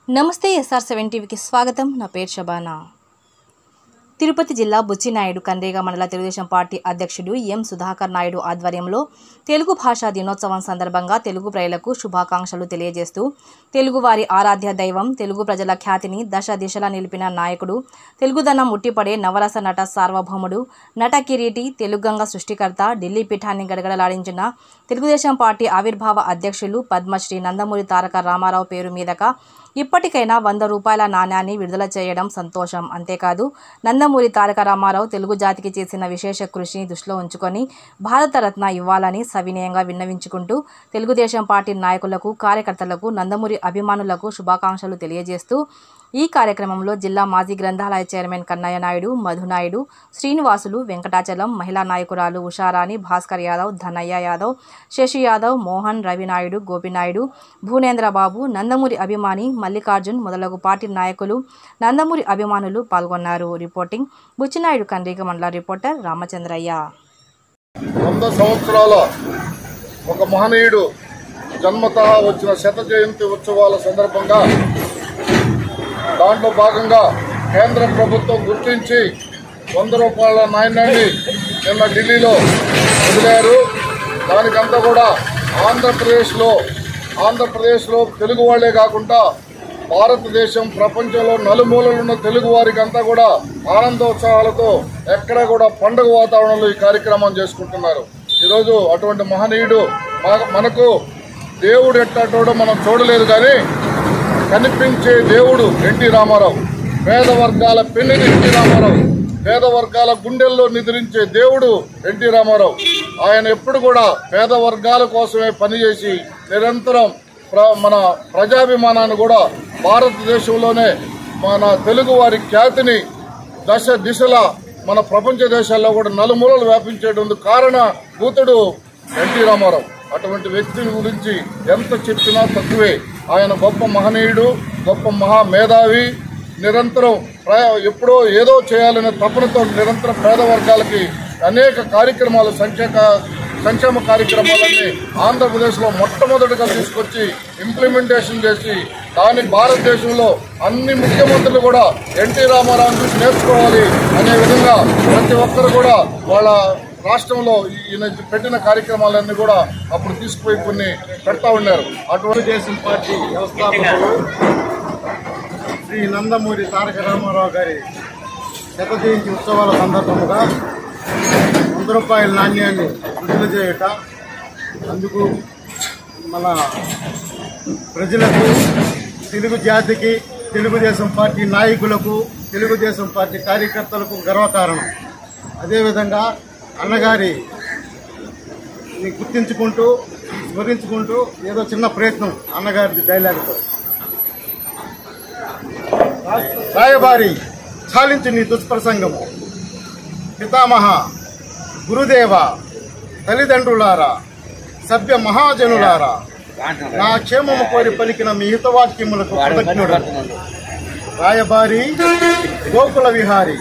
నమస్తే SR seven టీవీకి స్వాగతం నా పేరు షబానా తిరుపతి జిల్లా బుచ్చినాయుడు కండ్రేగ మండల తెలుగుదేశం పార్టీ అధ్యక్షుడు ఎం సుధాకర్ నాయుడు ఆధ్వర్యంలో తెలుగు భాషా దినోత్సవం సందర్భంగా తెలుగు ప్రజలకు శుభాకాంక్షలు తెలియజేస్తూ తెలుగువారి ఆరాధ్య దైవం తెలుగు ప్రజల ఖ్యాతిని దశ దిశలా నిలిపిన నాయకుడు తెలుగుదనం ఉట్టిపడే నవరస నట సార్వభౌముడు నట కిరీటి తెలుగంగ సృష్టికర్త ఢిల్లీ పీఠాన్ని గడగడలాడించిన తెలుగుదేశం పార్టీ ఆవిర్భావ అధ్యక్షులు పద్మశ్రీ నందమూరి తారక రామారావు పేరు మీదగా ఇప్పటికైనా వంద రూపాయల నాణ్యాన్ని విడుదల చేయడం సంతోషం అంతేకాదు నందమూరి తారక రామారావు తెలుగు జాతికి చేసిన విశేష కృషిని దృష్టిలో ఉంచుకొని భారతరత్న ఇవ్వాలని సవినయంగా విన్నవించుకుంటూ తెలుగుదేశం పార్టీ నాయకులకు కార్యకర్తలకు నందమూరి అభిమానులకు శుభాకాంక్షలు తెలియజేస్తూ ఈ కార్యక్రమంలో జిల్లా మాజీ గ్రంథాలయ చైర్మన్ కన్నయ్య నాయుడు మధునాయుడు శ్రీనివాసులు వెంకటాచలం మహిళా నాయకురాలు ఉషారాణి భాస్కర్ యాదవ్ ధనయ్య యాదవ్ శశి యాదవ్ మోహన్ రవినాయుడు గోపినాయుడు భూనేంద్రబాబు నందమూరి అభిమాని మల్లికార్జున్ మొదలగు పార్టీ నాయకులు నందమూరి అభిమానులు పాల్గొన్నారు రిపోర్టింగ్ బుచ్చినాయుడు కండ్రిక మండల రిపోర్టర్ రామచంద్రయ్య వంద సంవత్సరాల ఒక మహనీయుడు జన్మత వచ్చిన శత జయంతి ఉత్సవాల సందర్భంగా దాంట్లో భాగంగా కేంద్ర ప్రభుత్వం గుర్తించి వంద రూపాయల నాణ్యాన్ని నిన్న ఢిల్లీలో వదిలారు దానికంతా కూడా ఆంధ్రప్రదేశ్లో ఆంధ్రప్రదేశ్లో తెలుగు వాళ్లే కాకుండా భారతదేశం ప్రపంచంలో నలుమూలలున్న తెలుగు వారికి అంతా కూడా ఆనందోత్సవాలతో ఎక్కడ కూడా పండుగ వాతావరణంలో ఈ కార్యక్రమం చేసుకుంటున్నారు ఈరోజు అటువంటి మహనీయుడు మా- మనకు దేవుడు ఎట్టటోడో మనం చూడలేదు కానీ కనిపించే దేవుడు ఎన్టీ రామారావు పేద వర్గాల పెన్నిది ఎన్టీ రామారావు పేద వర్గాల గుండెల్లో నిద్రించే దేవుడు ఎన్టీ రామారావు ఆయన ఎప్పుడు కూడా పేద వర్గాల కోసమే పనిచేసి నిరంతరం ప్ర- మన ప్రజాభిమానాన్ని కూడా భారతదేశంలోనే మన తెలుగు వారి ఖ్యాతిని దశ దిశల మన ప్రపంచ దేశాల్లో కూడా నలుమూలలు వ్యాపించేటందుకు కారణ భూతుడు ఎన్టీ రామారావు అటువంటి వ్యక్తిని గురించి ఎంత చెప్పినా తక్కువే ఆయన గొప్ప మహనీయుడు గొప్ప మహా మేధావి నిరంతరం ప్ర- ఎప్పుడో ఏదో చేయాలనే తపనతో నిరంతరం పేద వర్గాలకి అనేక కార్యక్రమాలు సంక్షేమ సంక్షేమ కార్యక్రమాలన్నీ ఆంధ్రప్రదేశ్లో మొట్టమొదటిగా తీసుకొచ్చి ఇంప్లిమెంటేషన్ చేసి దాని భారతదేశంలో అన్ని ముఖ్యమంత్రులు కూడా ఎన్టీ రామారావు చూసి నేర్చుకోవాలి అనే విధంగా ప్రతి ఒక్కరు కూడా వాళ్ళ రాష్ట్రంలో ఈయన పెట్టిన కార్యక్రమాలన్నీ కూడా అప్పుడు తీసుకుపోయి కొన్ని పెడతా ఉన్నారు అటువంటి తెలుగుదేశం పార్టీ వ్యవస్థాపకులు శ్రీ నందమూరి తారక రామారావు గారి శత జయంతి ఉత్సవాల సందర్భంగా వంద రూపాయల నాణ్యాన్ని విడుదల చేయుట అందుకు మన ప్రజలకు తెలుగు జాతికి తెలుగుదేశం పార్టీ నాయకులకు తెలుగుదేశం పార్టీ కార్యకర్తలకు గర్వకారణం అదేవిధంగా అన్నగారి ని గుర్తించుకుంటూ స్మరించుకుంటూ ఏదో చిన్న ప్రయత్నం అన్నగారి డైలాగ్తో రాయబారి చాలించు నీ దుష్ప్రసంగము పితామహ గురుదేవ తల్లిదండ్రులారా సభ్య మహాజనులారా నా క్షేమము కోరి పలికిన మీ హితవాక్యములకు కృతజ్ఞుడు రాయబారి గోకుల విహారి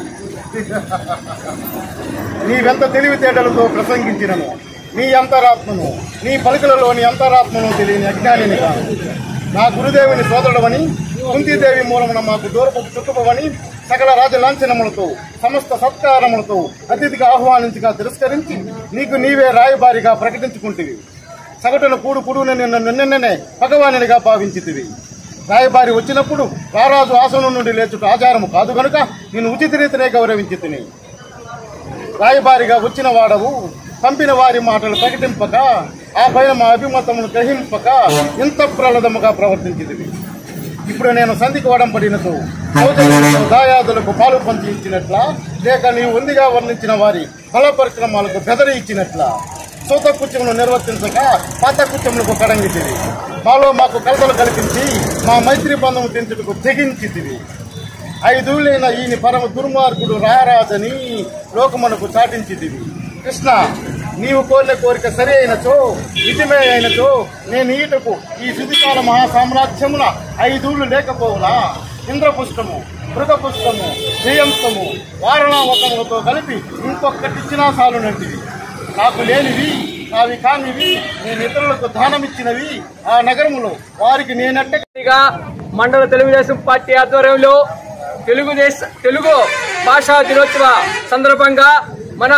నీవెంత తెలివితేటలతో ప్రసంగించినను నీ అంతరాత్మను నీ పలుకులలోని అంతరాత్మను తెలియని అజ్ఞానిని కాదు నా గురుదేవుని సోదరుడవని కుంతీదేవి మూలమున మాకు దూరపు చుట్టుపవని సకల రాజలాంఛనములతో సమస్త సత్కారములతో అతిథిగా ఆహ్వానించగా తిరస్కరించి నీకు నీవే రాయబారిగా ప్రకటించుకుంటివి సగటున కూడు కూడున నిన్న నిన్ననే భగవానునిగా భావించితివి రాయబారి వచ్చినప్పుడు రారాజు ఆసనం నుండి లేచుట ఆచారము కాదు గనుక నేను ఉచిత రీతినే గౌరవించి తిని రాయబారిగా వచ్చిన వాడవు పంపిన వారి మాటలు ప్రకటింపక ఆ పైన మా అభిమతమును గ్రహింపక ఇంత ప్రలదముగా ప్రవర్తించింది ఇప్పుడు నేను సంధికి వడంపడినతో సౌజన్యంతో దాయాదులకు పాలు పంచి ఇచ్చినట్ల లేక నీవు ఉందిగా వర్ణించిన వారి బల పరిక్రమాలకు బెదరి ఇచ్చినట్ల సూత కుత్యమును నిర్వర్తించక పాత కుత్యములకు కడంగితివి మాలో మాకు కలతలు కల్పించి మా మైత్రి బంధము తెంచుటకు తెగించితివి ఐదులైన ఈయన పరమ దుర్మార్గుడు రారాజని లోకమునకు చాటించితివి కృష్ణ నీవు కోరిన కోరిక సరి అయినచో నిజమే అయినచో నేను ఈటకు ఈ సుధికాల మహాసామ్రాజ్యమున ఐదూళ్ళు లేకపోవునా ఇంద్రపుష్టము మృగపుష్టము జయంతము వారణావతములతో కలిపి ఇంకొకటిచ్చినా చాలునంటివి నాకు లేనివి నావి కానివి నేను ఇతరులకు దానమిచ్చినవి ఆ నగరములో వారికి నేనట్ట వారీగా మండల తెలుగుదేశం పార్టీ ఆధ్వర్యంలో తెలుగుదేశ తెలుగు భాషా దినోత్సవ సందర్భంగా మన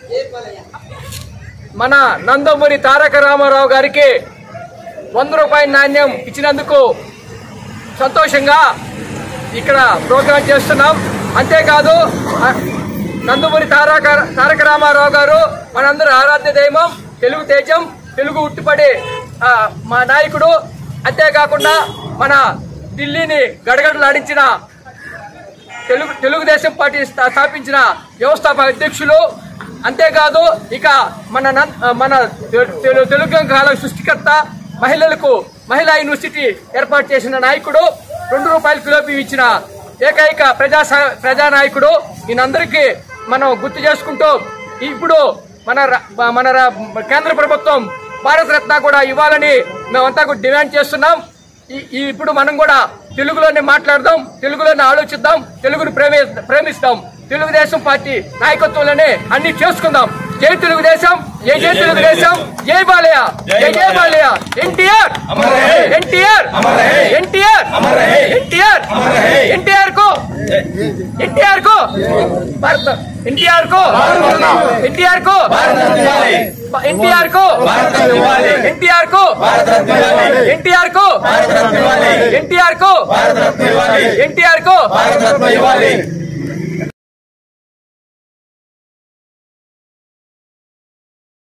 మన నందమూరి తారక రామారావు గారికి వంద రూపాయల నాణ్యం ఇచ్చినందుకు సంతోషంగా ఇక్కడ ప్రోగ్రాం చేస్తున్నాం అంతేకాదు ఆ, నందమూరి తారక తారక రామారావు గారు మనందరి ఆరాధ్య దైవం తెలుగు తేజం తెలుగు ఉట్టిపడి ఆ, మా నాయకుడు అంతేకాకుండా మన ఢిల్లీని గడగడలాడించిన తెలుగు తెలుగుదేశం పార్టీ స్థా- స్థాపించిన వ్యవస్థాపక అధ్యక్షులు అంతేకాదు ఇక మన నన్- మన తె- తెలు- తెలుగు కాల సృష్టికర్త మహిళలకు మహిళా యూనివర్సిటీ ఏర్పాటు చేసిన నాయకుడు రెండు రూపాయల కిలోపి ఇచ్చిన ఏకైక ప్రజా స- ప్రజానాయకుడు ఈయనందరికీ మనం గుర్తు చేసుకుంటూ ఇప్పుడు మన ర- మన ర- కేంద్ర ప్రభుత్వం భారతరత్న కూడా ఇవ్వాలని మేమంతా కూడా డిమాండ్ చేస్తున్నాం ఈ- ఈ ఇప్పుడు మనం కూడా తెలుగులోనే మాట్లాడదాం తెలుగులోనే ఆలోచిద్దాం తెలుగును ప్రేమి ప్రేమిస్తాం తెలుగుదేశం పార్టీ నాయకత్వంలోనే అన్ని చేసుకుందాం జై తెలుగుదేశం జై జై తెలుగుదేశం జై బాలయ్య జై జై బాలయ్య ఎన్టీఆర్ ఎన్టీఆర్ ఎన్టీఆర్ ఎన్టీఆర్ ఎన్టీఆర్ కు ఎన్టీఆర్ కు భారత ఎన్టీఆర్ కు ఎన్టీఆర్ కు ఎన్టీఆర్ కు ఎన్టీఆర్ కు ఎన్టీఆర్ కు ఎన్టీఆర్ కు ఎన్టీఆర్ కు